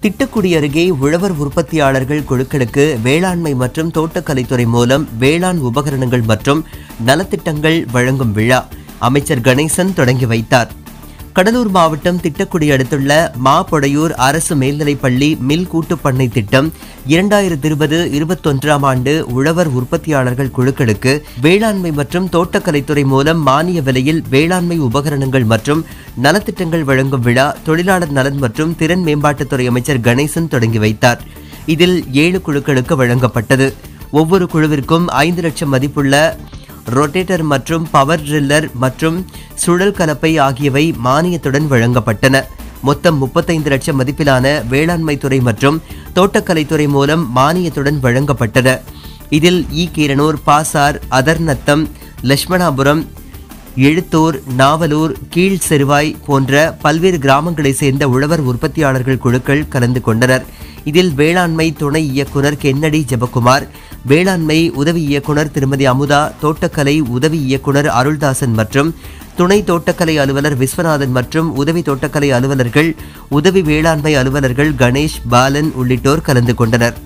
திட்டக்குடி அருகே உழவர் உற்பத்தியாளர்கள் குழுக்களுக்கு வேளாண்மை மற்றும் தோட்டக்கலைத்துறை மூலம் வேளாண் உபகரணங்கள் மற்றும் நலத்திட்டங்கள் வழங்கும் விழா அமைச்சர் கணேசன் தொடங்கி வைத்தார் கடலூர் மாவட்டம் திட்டக்குடி அடுத்துள்ள மாபொடையூர் அரசு மேல்நிலைப்பள்ளி மில் கூட்டுப் பண்ணை திட்டம் இரண்டாயிரத்தி இருபது இருபத்தொன்றாம் ஆண்டு உழவர் உற்பத்தியாளர்கள் குழுக்களுக்கு வேளாண்மை மற்றும் தோட்டக்கலைத்துறை மூலம் மானிய விலையில் வேளாண்மை உபகரணங்கள் மற்றும் நலத்திட்டங்கள் வழங்கும் விழா தொழிலாளர் நலன் மற்றும் திறன் மேம்பாட்டுத்துறை அமைச்சர் கணேசன் தொடங்கி வைத்தார் இதில் ஏழு குழுக்களுக்கு வழங்கப்பட்டது ஒவ்வொரு குழுவிற்கும் ஐந்து லட்சம் மதிப்புள்ள ரொட்டேட்டர் மற்றும் பவர் ட்ரில்லர் மற்றும் சுழல் கலப்பை ஆகியவை மானியத்துடன் வழங்கப்பட்டன மொத்தம் முப்பத்தைந்து லட்சம் மதிப்பிலான வேளாண்மை துறை மற்றும் தோட்டக்கலைத்துறை மூலம் மானியத்துடன் வழங்கப்பட்டன இதில் ஈ கீரனூர் பாசார் அதர்நத்தம் லட்சுமணாபுரம் எழுத்தூர் நாவலூர் கீழ் செருவாய் போன்ற பல்வேறு கிராமங்களைச் சேர்ந்த உழவர் உற்பத்தியாளர்கள் குழுக்கள் கலந்து கொண்டனர் இதில் வேளாண்மை துணை இயக்குனர் கென்னடி ஜெபக்குமார் வேளாண்மை உதவி இயக்குனர் திருமதி அமுதா தோட்டக்கலை உதவி இயக்குனர் அருள்தாசன் மற்றும் துணை தோட்டக்கலை அலுவலர் விஸ்வநாதன் மற்றும் உதவி தோட்டக்கலை அலுவலர்கள் உதவி வேளாண்மை அலுவலர்கள் கணேஷ் பாலன் உள்ளிட்டோர் கலந்து கொண்டனர்